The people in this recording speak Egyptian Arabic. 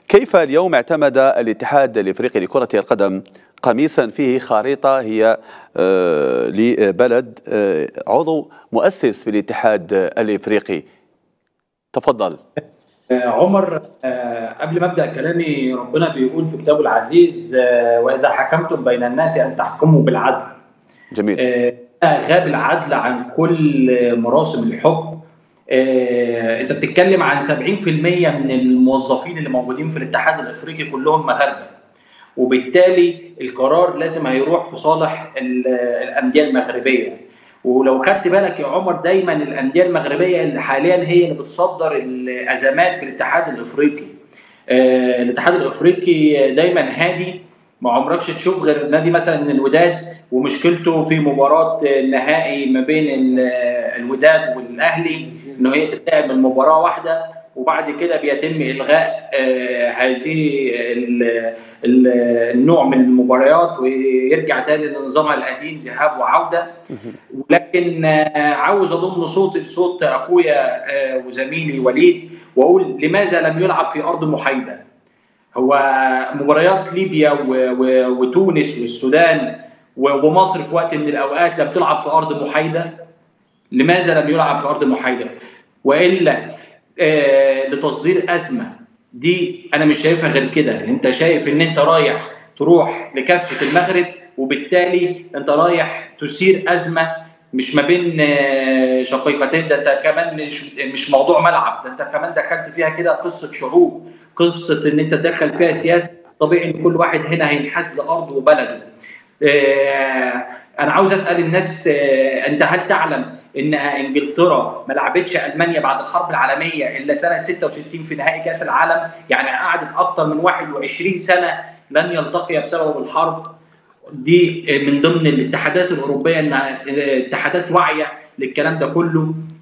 كيف اليوم اعتمد الاتحاد الافريقي لكرة القدم قميصا فيه خريطة هي آه، لبلد آه، عضو مؤسس في الاتحاد الافريقي تفضل آه، عمر قبل ما ابدا كلامي ربنا بيقول في كتابه العزيز واذا حكمتم بين الناس ان تحكموا بالعدل جميل غاب العدل عن كل مراسم الحكم انت بتتكلم عن 70% من الموظفين اللي موجودين في الاتحاد الافريقي كلهم مغاربه وبالتالي القرار لازم هيروح في صالح الانديه المغربيه ولو خدت بالك يا عمر دايما الانديه المغربيه اللي حاليا هي اللي بتصدر الازمات في الاتحاد الافريقي الاتحاد الافريقي دايما هادي ما عمركش تشوف غير نادي مثلا الوداد ومشكلته في مباراه النهائي ما بين الوداد والاهلي انه هي تتلعب من مباراه واحده وبعد كده بيتم الغاء هذه النوع من المباريات ويرجع تاني لنظامها القديم ذهاب وعوده ولكن عاوز اضم صوتي لصوت اخويا وزميلي وليد واقول لماذا لم يلعب في ارض محايده؟ هو مباريات ليبيا وتونس والسودان ومصر في وقت من الاوقات لم تلعب في ارض محايده لماذا لم يلعب في ارض محايده؟ والا آه لتصدير ازمه دي انا مش شايفها غير كده انت شايف ان انت رايح تروح لكافه المغرب وبالتالي انت رايح تثير ازمه مش ما بين شقيقتين ده انت كمان مش مش موضوع ملعب ده انت كمان دخلت فيها كده قصه شعوب قصه ان انت تدخل فيها سياسه طبيعي ان كل واحد هنا هينحاز لارضه وبلده آه انا عاوز اسال الناس آه انت هل تعلم ان انجلترا ما لعبتش المانيا بعد الحرب العالميه الا سنه 66 في نهائي كاس العالم يعني قعدت اكثر من 21 سنه لن يلتقي بسبب الحرب دي من ضمن الاتحادات الاوروبيه انها اتحادات واعيه للكلام ده كله